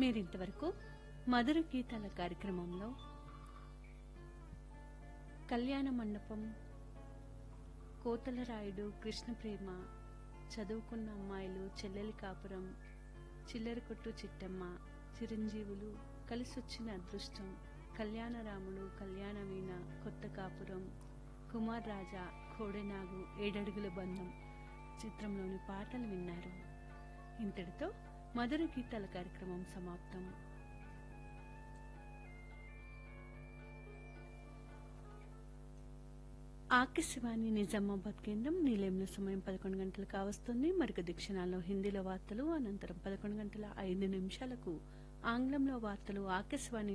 మీరింతవరకు మధుర గీతాల కార్యక్రమంలో కళ్యాణ మండపం కోతలరాయుడు కృష్ణప్రేమ చదువుకున్న అమ్మాయిలు చెల్లెలి కాపురం చిల్లర కొట్టు చిట్టమ్మ చిరంజీవులు కలిసొచ్చిన అదృష్టం కళ్యాణరాముడు కళ్యాణవీణ కొత్త కాపురం కుమార్ రాజా కోడెనాగు ఏడడుగుల బంధం చిత్రంలోని పాటలు విన్నారు ఇంతటితో మధుర గీతాల కార్యక్రమం సమాప్తం ఆకాశవాణి నిజామాబాద్ కేంద్రం నిలయంలో సమయం పదకొండు గంటలు కావస్తుంది మరికొద్ది క్షణాల్లో హిందీలో వార్తలు అనంతరం పదకొండు గంటల ఐదు నిమిషాలకు ఆంగ్లంలో వార్తలు ఆకాశవాణి